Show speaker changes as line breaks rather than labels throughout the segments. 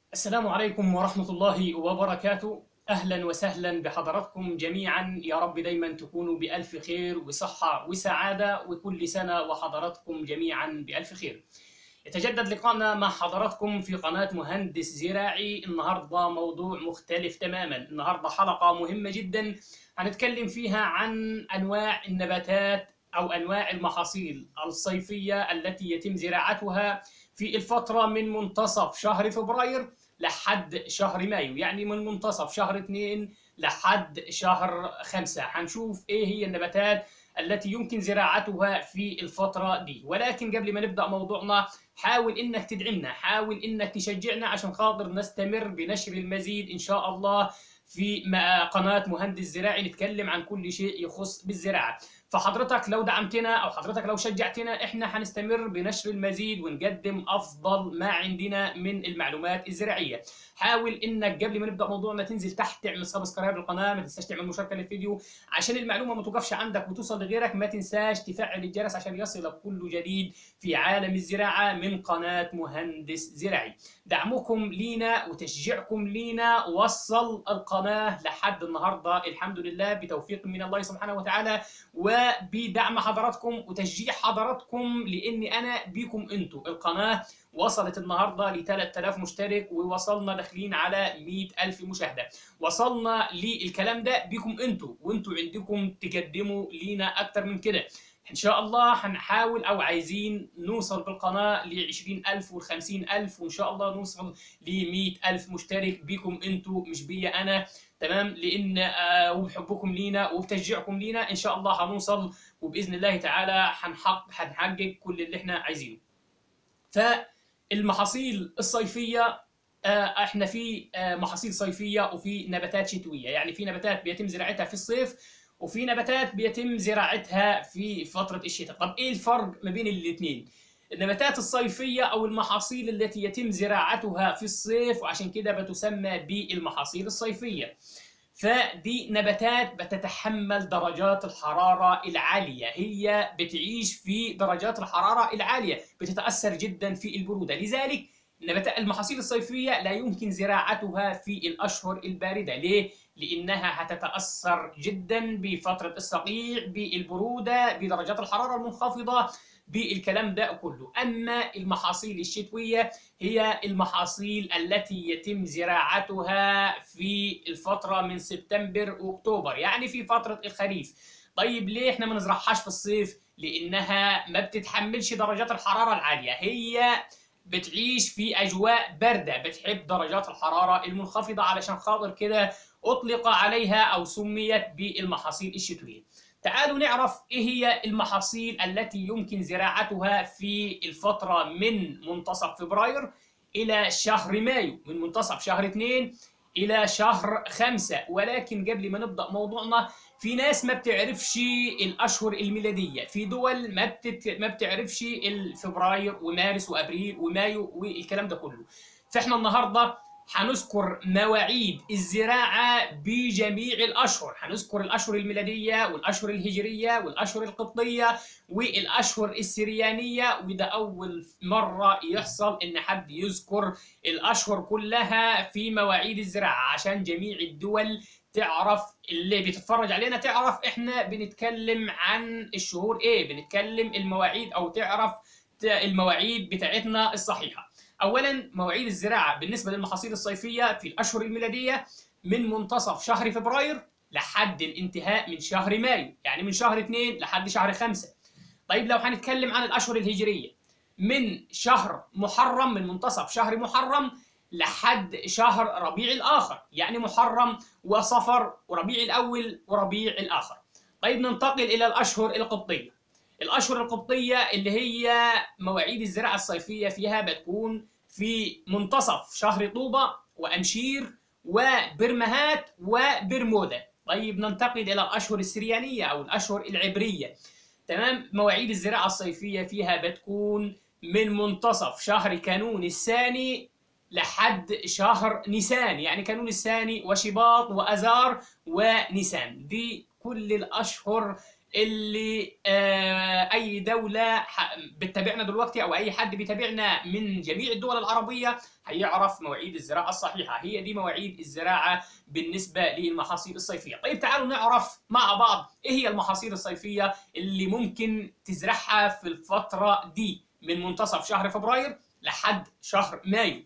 السلام عليكم ورحمة الله وبركاته أهلا وسهلا بحضراتكم جميعا يا رب دايما تكونوا بألف خير وصحة وسعادة وكل سنة وحضراتكم جميعا بألف خير يتجدد لقاءنا مع حضراتكم في قناة مهندس زراعي النهاردة موضوع مختلف تماما النهاردة حلقة مهمة جدا هنتكلم فيها عن أنواع النباتات أو أنواع المحاصيل الصيفية التي يتم زراعتها في الفترة من منتصف شهر فبراير لحد شهر مايو يعني من منتصف شهر اثنين لحد شهر خمسة هنشوف ايه هي النباتات التي يمكن زراعتها في الفترة دي ولكن قبل ما نبدأ موضوعنا حاول انك تدعمنا حاول انك تشجعنا عشان خاطر نستمر بنشر المزيد ان شاء الله في قناة مهندس زراعي نتكلم عن كل شيء يخص بالزراعة فحضرتك لو دعمتنا او حضرتك لو شجعتنا احنا هنستمر بنشر المزيد ونقدم افضل ما عندنا من المعلومات الزراعيه حاول انك قبل ما نبدا موضوعنا تنزل تحت تعمل سبسكرايب للقناه ما تنساش تعمل مشاركه للفيديو عشان المعلومه ما توقفش عندك وتوصل لغيرك ما تنساش تفعل الجرس عشان يصلك كل جديد في عالم الزراعه من قناه مهندس زراعي دعمكم لينا وتشجيعكم لينا وصل القناه لحد النهارده الحمد لله بتوفيق من الله سبحانه وتعالى وبدعم حضراتكم وتشجيع حضراتكم لاني انا بيكم انتم القناه وصلت النهارده ل 3000 مشترك ووصلنا داخلين على 100000 مشاهده وصلنا للكلام ده بيكم انتم وانتم عندكم تقدموا لينا اكتر من كده ان شاء الله هنحاول او عايزين نوصل بالقناه ل 20000 و 50000 وان شاء الله نوصل ل 100000 مشترك بيكم انتم مش بيا انا تمام لان آه وبحبكم لينا وبتشجيعكم لينا ان شاء الله هنوصل وباذن الله تعالى هنحقق هنحقق كل اللي احنا عايزينه فالمحاصيل الصيفيه آه احنا في آه محاصيل صيفيه وفي نباتات شتويه يعني في نباتات بيتم زراعتها في الصيف وفي نباتات بيتم زراعتها في فتره الشتاء طب ايه الفرق ما بين الاثنين النباتات الصيفية أو المحاصيل التي يتم زراعتها في الصيف وعشان كده بتسمى بالمحاصيل الصيفية فدي نباتات بتتحمل درجات الحرارة العالية هي بتعيش في درجات الحرارة العالية بتتأثر جدا في البرودة لذلك المحاصيل الصيفية لا يمكن زراعتها في الأشهر الباردة ليه؟ لأنها هتتأثر جدا بفترة الصقيع بالبرودة بدرجات الحرارة المنخفضة بالكلام ده كله أما المحاصيل الشتوية هي المحاصيل التي يتم زراعتها في الفترة من سبتمبر وأكتوبر يعني في فترة الخريف طيب ليه احنا ما نزرعهاش في الصيف لأنها ما بتتحملش درجات الحرارة العالية هي بتعيش في أجواء باردة بتحب درجات الحرارة المنخفضة علشان خاطر كده أطلق عليها أو سميت بالمحاصيل الشتوية تعالوا نعرف ايه هي المحاصيل التي يمكن زراعتها في الفترة من منتصف فبراير إلى شهر مايو من منتصف شهر اثنين إلى شهر خمسة ولكن قبل ما نبدأ موضوعنا في ناس ما بتعرفش الأشهر الميلادية في دول ما, بتت... ما بتعرفش فبراير ومارس وأبريل ومايو والكلام ده كله فإحنا النهاردة هنذكر مواعيد الزراعة بجميع الأشهر هنذكر الأشهر الميلادية والأشهر الهجرية والأشهر القبطية والأشهر السريانية وده أول مرة يحصل إن حد يذكر الأشهر كلها في مواعيد الزراعة عشان جميع الدول تعرف اللي بتتفرج علينا تعرف إحنا بنتكلم عن الشهور إيه بنتكلم المواعيد أو تعرف المواعيد بتاعتنا الصحيحة اولا مواعيد الزراعه بالنسبه للمحاصيل الصيفيه في الاشهر الميلاديه من منتصف شهر فبراير لحد الانتهاء من شهر مايو يعني من شهر 2 لحد شهر 5 طيب لو هنتكلم عن الاشهر الهجريه من شهر محرم من منتصف شهر محرم لحد شهر ربيع الاخر يعني محرم وصفر وربيع الاول وربيع الاخر طيب ننتقل الى الاشهر القبطيه الاشهر القبطيه اللي هي مواعيد الزراعه الصيفيه فيها بتكون في منتصف شهر طوبه وامشير وبرمهات وبرمودا طيب ننتقل الى الاشهر السريانيه او الاشهر العبريه تمام مواعيد الزراعه الصيفيه فيها بتكون من منتصف شهر كانون الثاني لحد شهر نيسان يعني كانون الثاني وشباط واذار ونيسان دي كل الاشهر اللي آه، اي دوله ح- بتتابعنا دلوقتي او اي حد بيتابعنا من جميع الدول العربيه هيعرف مواعيد الزراعه الصحيحه هي دي مواعيد الزراعه بالنسبه للمحاصيل الصيفيه طيب تعالوا نعرف مع بعض ايه هي المحاصيل الصيفيه اللي ممكن تزرعها في الفتره دي من منتصف شهر فبراير لحد شهر مايو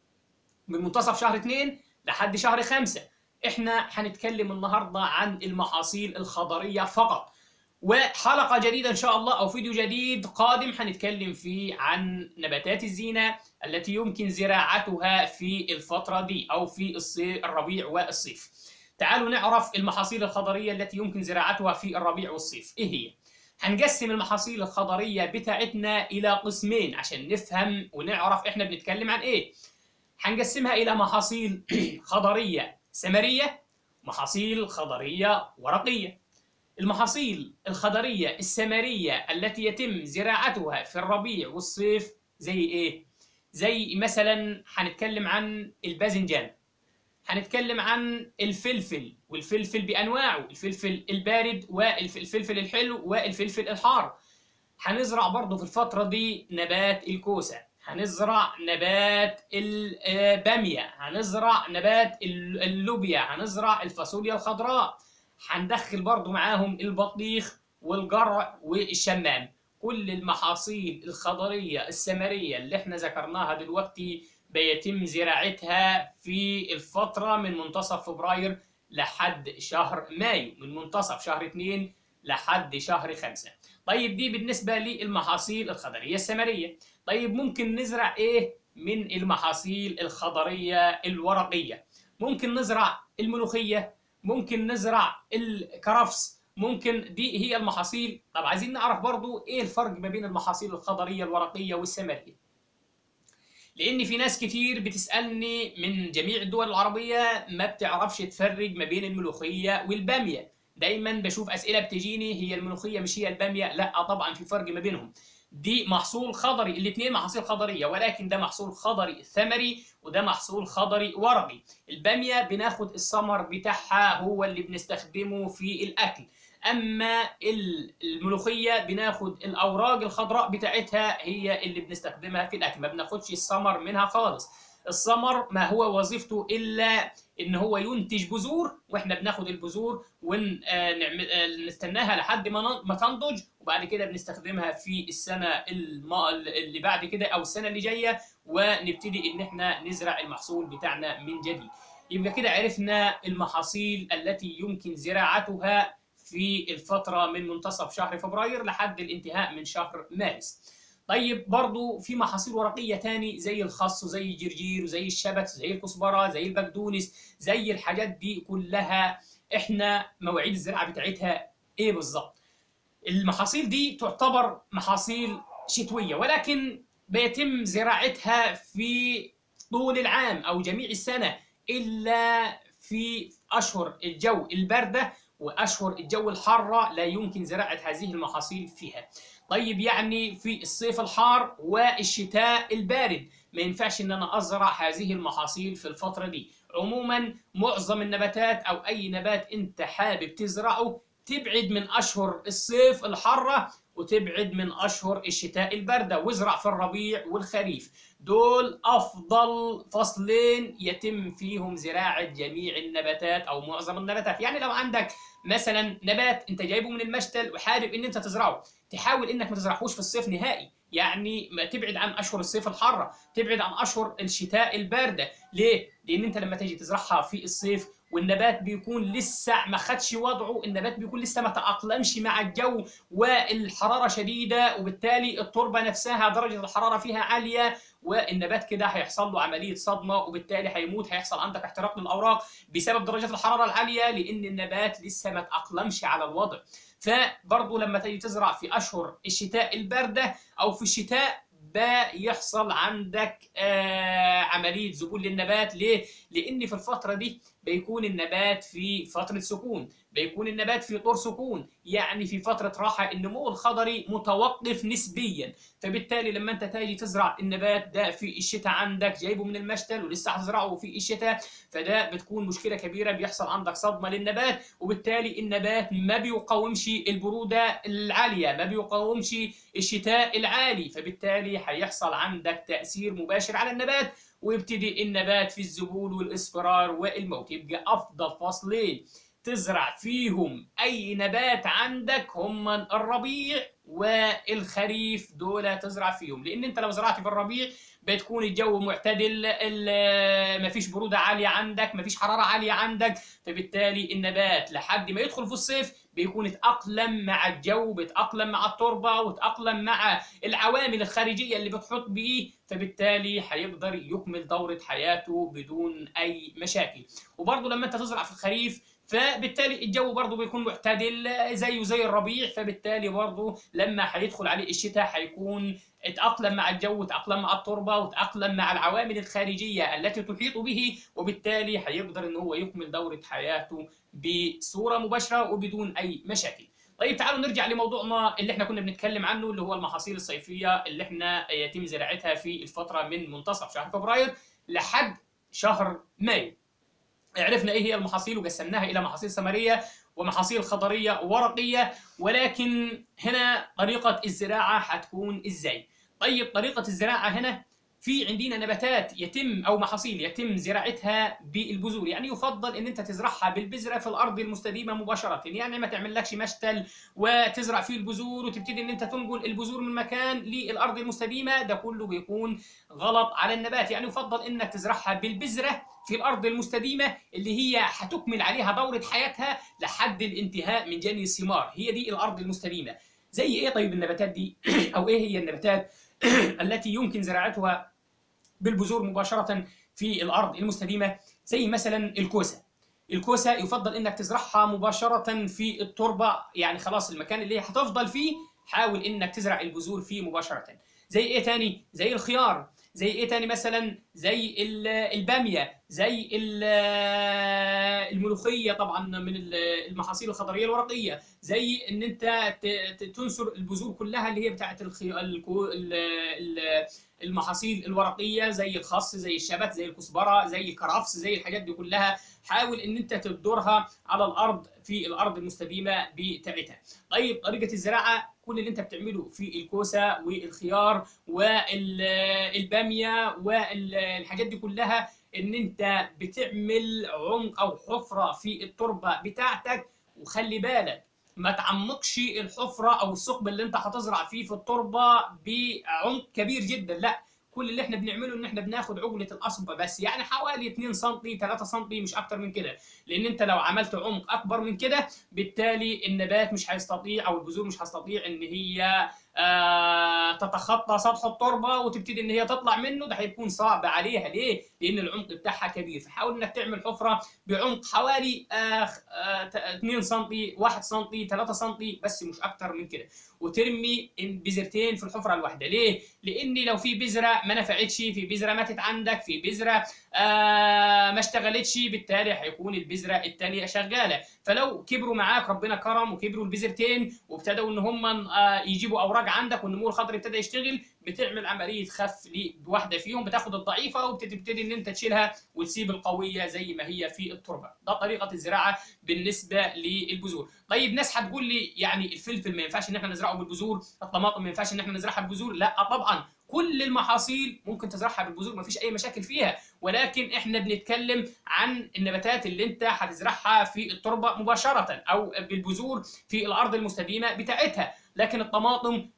من منتصف شهر 2 لحد شهر 5 احنا هنتكلم النهارده عن المحاصيل الخضريه فقط وحلقه جديده ان شاء الله او فيديو جديد قادم هنتكلم فيه عن نباتات الزينه التي يمكن زراعتها في الفتره دي او في الصيف الربيع والصيف تعالوا نعرف المحاصيل الخضريه التي يمكن زراعتها في الربيع والصيف ايه هي هنقسم المحاصيل الخضريه بتاعتنا الى قسمين عشان نفهم ونعرف احنا بنتكلم عن ايه هنقسمها الى محاصيل خضريه ثمريه محاصيل خضريه ورقيه المحاصيل الخضريه الثمريه التي يتم زراعتها في الربيع والصيف زي ايه زي مثلا هنتكلم عن الباذنجان هنتكلم عن الفلفل والفلفل بانواعه الفلفل البارد والفلفل الحلو والفلفل الحار هنزرع برضه في الفترة دي نبات الكوسة هنزرع نبات البامية هنزرع نبات اللوبيا هنزرع الفاصوليا الخضراء هندخل برضه معاهم البطيخ والجرع والشمام كل المحاصيل الخضرية الثمرية اللي احنا ذكرناها دلوقتي بيتم زراعتها في الفترة من منتصف فبراير لحد شهر مايو من منتصف شهر 2 لحد شهر 5 طيب دي بالنسبة للمحاصيل الخضرية الثمرية طيب ممكن نزرع ايه من المحاصيل الخضرية الورقية ممكن نزرع الملوخية ممكن نزرع الكرفس ممكن دي هي المحاصيل طب عايزين نعرف برضو ايه الفرق ما بين المحاصيل الخضرية الورقية والثمرية لان في ناس كتير بتسالني من جميع الدول العربيه ما بتعرفش تفرق ما بين الملوخيه والباميه دايما بشوف اسئله بتجيني هي الملوخيه مش هي الباميه لا طبعا في فرق ما بينهم دي محصول خضري الاثنين محاصيل خضريه ولكن ده محصول خضري ثمري وده محصول خضري ورقي الباميه بناخد الثمر بتاعها هو اللي بنستخدمه في الاكل اما الملوخيه بناخد الاوراق الخضراء بتاعتها هي اللي بنستخدمها في الاكل ما بناخدش الثمر منها خالص الثمر ما هو وظيفته الا ان هو ينتج بذور واحنا بناخد البذور ونستناها لحد ما ما تنضج وبعد كده بنستخدمها في السنه الم... اللي بعد كده او السنه اللي جايه ونبتدي ان احنا نزرع المحصول بتاعنا من جديد يبقى كده عرفنا المحاصيل التي يمكن زراعتها في الفترة من منتصف شهر فبراير لحد الانتهاء من شهر مارس طيب برضو في محاصيل ورقية تاني زي الخس وزي الجرجير وزي الشبت زي الكزبرة زي البقدونس زي الحاجات دي كلها احنا مواعيد الزراعة بتاعتها ايه بالظبط المحاصيل دي تعتبر محاصيل شتوية ولكن بيتم زراعتها في طول العام او جميع السنة الا في اشهر الجو الباردة واشهر الجو الحاره لا يمكن زراعه هذه المحاصيل فيها. طيب يعني في الصيف الحار والشتاء البارد ما ينفعش ان انا ازرع هذه المحاصيل في الفتره دي. عموما معظم النباتات او اي نبات انت حابب تزرعه تبعد من اشهر الصيف الحاره وتبعد من اشهر الشتاء البارده وازرع في الربيع والخريف دول افضل فصلين يتم فيهم زراعه جميع النباتات او معظم النباتات يعني لو عندك مثلا نبات انت جايبه من المشتل وحابب ان انت تزرعه تحاول انك ما تزرعهوش في الصيف نهائي يعني ما تبعد عن اشهر الصيف الحاره تبعد عن اشهر الشتاء البارده ليه لان انت لما تيجي تزرعها في الصيف والنبات بيكون لسه ما خدش وضعه النبات بيكون لسه ما تأقلمش مع الجو والحرارة شديدة وبالتالي التربة نفسها درجة الحرارة فيها عالية والنبات كده هيحصل له عملية صدمة وبالتالي هيموت هيحصل عندك احتراق للأوراق بسبب درجة الحرارة العالية لأن النبات لسه ما تأقلمش على الوضع فبرضه لما تيجي تزرع في أشهر الشتاء الباردة أو في الشتاء بيحصل عندك آه عمليه ذبول للنبات ليه؟ لان في الفتره دي بيكون النبات في فتره سكون بيكون النبات في طور سكون يعني في فتره راحه النمو الخضري متوقف نسبيا فبالتالي لما انت تيجي تزرع النبات ده في الشتاء عندك جايبه من المشتل ولسه هتزرعه في الشتاء فده بتكون مشكله كبيره بيحصل عندك صدمه للنبات وبالتالي النبات ما بيقاومش البروده العاليه ما بيقاومش الشتاء العالي فبالتالي هيحصل عندك تاثير مباشر على النبات ويبتدي النبات في الذبول والاصفرار والموت يبقى افضل فصلين تزرع فيهم اي نبات عندك هم الربيع والخريف دول تزرع فيهم لان انت لو زرعت في الربيع بتكون الجو معتدل مفيش برودة عالية عندك مفيش حرارة عالية عندك فبالتالي النبات لحد ما يدخل في الصيف بيكون اتأقلم مع الجو بيتأقلم مع التربة وتأقلم مع العوامل الخارجية اللي بتحط بيه فبالتالي هيقدر يكمل دورة حياته بدون أي مشاكل وبرضه لما انت تزرع في الخريف فبالتالي الجو برضه بيكون معتدل زيه زي الربيع فبالتالي برضه لما هيدخل عليه الشتاء هيكون اتأقلم مع الجو وتأقلم مع التربة وتأقلم مع العوامل الخارجية التي تحيط به وبالتالي هيقدر ان هو يكمل دورة حياته بصورة مباشرة وبدون أي مشاكل طيب تعالوا نرجع لموضوعنا اللي احنا كنا بنتكلم عنه اللي هو المحاصيل الصيفية اللي احنا يتم زراعتها في الفترة من منتصف شهر فبراير لحد شهر مايو عرفنا ايه هي المحاصيل وقسمناها الى محاصيل ثمريه ومحاصيل خضريه ورقيه ولكن هنا طريقه الزراعه هتكون ازاي؟ طيب طريقه الزراعه هنا في عندنا نباتات يتم او محاصيل يتم زراعتها بالبذور يعني يفضل ان انت تزرعها بالبذره في الارض المستديمه مباشره يعني ما تعملكش مشتل وتزرع فيه البذور وتبتدي ان انت تنقل البذور من مكان للارض المستديمه ده كله بيكون غلط على النبات يعني يفضل انك تزرعها بالبذره في الارض المستديمه اللي هي هتكمل عليها دوره حياتها لحد الانتهاء من جني الثمار هي دي الارض المستديمه زي ايه طيب النباتات دي او ايه هي النباتات التي يمكن زراعتها بالبذور مباشرة في الأرض المستديمة زي مثلا الكوسة الكوسة يفضل إنك تزرعها مباشرة في التربة يعني خلاص المكان اللي هتفضل فيه حاول إنك تزرع البذور فيه مباشرة زي إيه تاني؟ زي الخيار زي إيه تاني مثلا؟ زي البامية زي الملوخية طبعا من المحاصيل الخضرية الورقية زي إن أنت تنثر البذور كلها اللي هي بتاعت الخي... المحاصيل الورقيه زي الخس زي الشبت زي الكزبره زي الكرفس زي الحاجات دي كلها حاول ان انت تبدرها على الارض في الارض المستديمه بتاعتها طيب طريقه الزراعه كل اللي انت بتعمله في الكوسه والخيار والباميه والحاجات دي كلها ان انت بتعمل عمق او حفره في التربه بتاعتك وخلي بالك ما تعمقش الحفره او الثقب اللي انت هتزرع فيه في التربه بعمق كبير جدا لا كل اللي احنا بنعمله ان احنا بناخد عقله القصبه بس يعني حوالي 2 سم 3 سم مش اكتر من كده لان انت لو عملت عمق اكبر من كده بالتالي النبات مش هيستطيع او البذور مش هتستطيع ان هي آه تتخطى سطح التربه وتبتدي ان هي تطلع منه ده هيكون صعب عليها ليه؟ لان العمق بتاعها كبير فحاول انك تعمل حفره بعمق حوالي آه آه 2 سم 1 سم 3 سم بس مش اكتر من كده وترمي بذرتين في الحفره الواحده ليه؟ لان لو في بذره ما نفعتش في بذره ماتت عندك في بذره آه ما اشتغلتش بالتالي هيكون البذره الثانيه شغاله فلو كبروا معاك ربنا كرم وكبروا البذرتين وابتدوا ان هم آه يجيبوا اوراق عندك والنمو الخضري ابتدى يشتغل بتعمل عمليه خف لواحده فيهم بتاخد الضعيفه وبتبتدي ان انت تشيلها وتسيب القويه زي ما هي في التربه ده طريقه الزراعه بالنسبه للبذور طيب ناس هتقول لي يعني الفلفل ما ينفعش ان احنا نزرعه بالبذور الطماطم ما ينفعش ان احنا نزرعها بالبذور لا طبعا كل المحاصيل ممكن تزرعها بالبذور مفيش اي مشاكل فيها ولكن احنا بنتكلم عن النباتات اللي انت هتزرعها في التربه مباشره او بالبذور في الارض المستديمه بتاعتها لكن الطماطم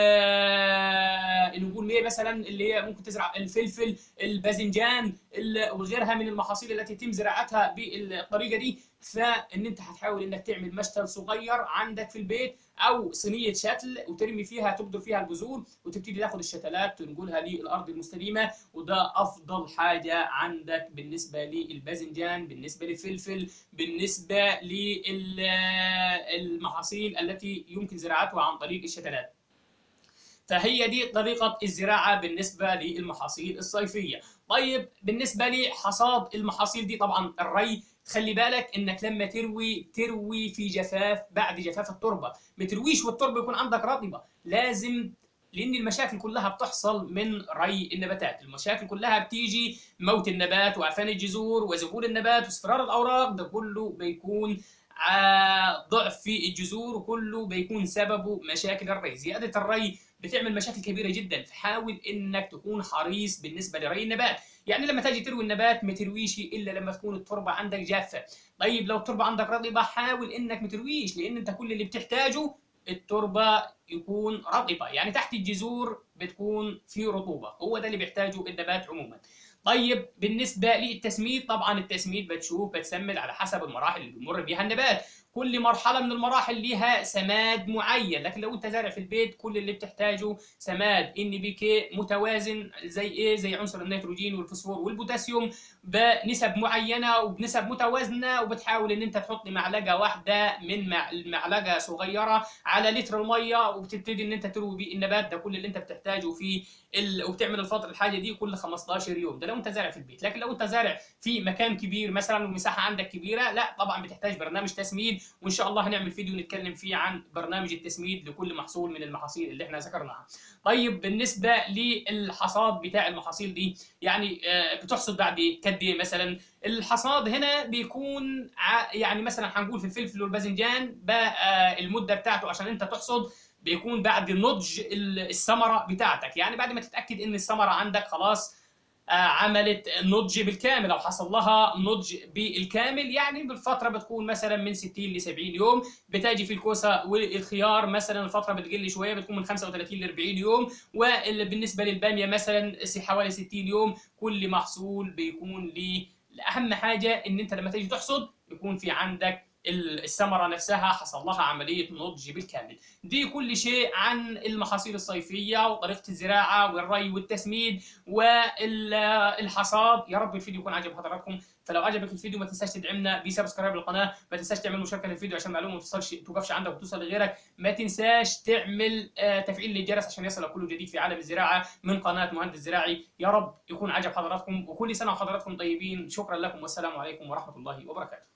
اللي نقول ايه مثلا اللي هي ممكن تزرع الفلفل الباذنجان وغيرها من المحاصيل التي يتم زراعتها بالطريقه دي فان انت هتحاول انك تعمل مشتل صغير عندك في البيت او صينيه شتل وترمي فيها تبذر فيها البذور وتبتدي تاخد الشتلات تنقلها للارض المستديمه وده افضل حاجه عندك بالنسبه للباذنجان بالنسبه للفلفل بالنسبه للمحاصيل التي يمكن زراعتها عن طريق الشتلات فهي دي طريقة الزراعة بالنسبة للمحاصيل الصيفية طيب بالنسبة لحصاد المحاصيل دي طبعا الري خلي بالك انك لما تروي تروي في جفاف بعد جفاف التربه ما ترويش والتربه يكون عندك رطبه لازم لان المشاكل كلها بتحصل من ري النباتات المشاكل كلها بتيجي موت النبات وعفان الجذور وذبول النبات واصفرار الاوراق ده كله بيكون ضعف في الجذور وكله بيكون سببه مشاكل الري زياده الري بتعمل مشاكل كبيره جدا فحاول انك تكون حريص بالنسبه لري النبات يعني لما تيجي تروي النبات ما ترويش الا لما تكون التربه عندك جافه طيب لو التربه عندك رطبه حاول انك ما ترويش لان انت كل اللي بتحتاجه التربه يكون رطبه يعني تحت الجذور بتكون في رطوبه هو ده اللي بيحتاجه النبات عموما طيب بالنسبه للتسميد طبعا التسميد بتشوف بتسمد على حسب المراحل اللي بيمر بيها النبات كل مرحله من المراحل ليها سماد معين لكن لو انت زارع في البيت كل اللي بتحتاجه سماد ان بي كي متوازن زي ايه زي عنصر النيتروجين والفوسفور والبوتاسيوم بنسب معينه وبنسب متوازنه وبتحاول ان انت تحط معلقه واحده من معلقه صغيره على لتر الميه وبتبتدي ان انت تروي بيه النبات ده كل اللي انت بتحتاجه في ال... وبتعمل الفتره الحاجه دي كل 15 يوم ده لو انت زارع في البيت لكن لو انت زارع في مكان كبير مثلا والمساحه عندك كبيره لا طبعا بتحتاج برنامج تسميد وان شاء الله هنعمل فيديو نتكلم فيه عن برنامج التسميد لكل محصول من المحاصيل اللي احنا ذكرناها طيب بالنسبه للحصاد بتاع المحاصيل دي يعني بتحصد بعد قد ايه مثلا الحصاد هنا بيكون يعني مثلا هنقول في الفلفل والباذنجان بقى المده بتاعته عشان انت تحصد بيكون بعد نضج الثمره بتاعتك يعني بعد ما تتاكد ان الثمره عندك خلاص عملت نضج بالكامل او حصل لها نضج بالكامل يعني بالفتره بتكون مثلا من 60 ل 70 يوم بتجي في الكوسه والخيار مثلا الفتره بتقل شويه بتكون من 35 ل 40 يوم وبالنسبه للباميه مثلا حوالي 60 يوم كل محصول بيكون ليه اهم حاجه ان انت لما تيجي تحصد يكون في عندك الثمره نفسها حصل لها عمليه نضج بالكامل دي كل شيء عن المحاصيل الصيفيه وطريقه الزراعه والري والتسميد والحصاد يا رب الفيديو يكون عجب حضراتكم فلو عجبك الفيديو ما تنساش تدعمنا بسبسكرايب للقناه ما تنساش تعمل مشاركه للفيديو عشان المعلومه ما توصلش توقفش عندك وتوصل لغيرك ما تنساش تعمل تفعيل للجرس عشان يصلك كل جديد في عالم الزراعه من قناه مهندس زراعي يا رب يكون عجب حضراتكم وكل سنه وحضراتكم طيبين شكرا لكم والسلام عليكم ورحمه الله وبركاته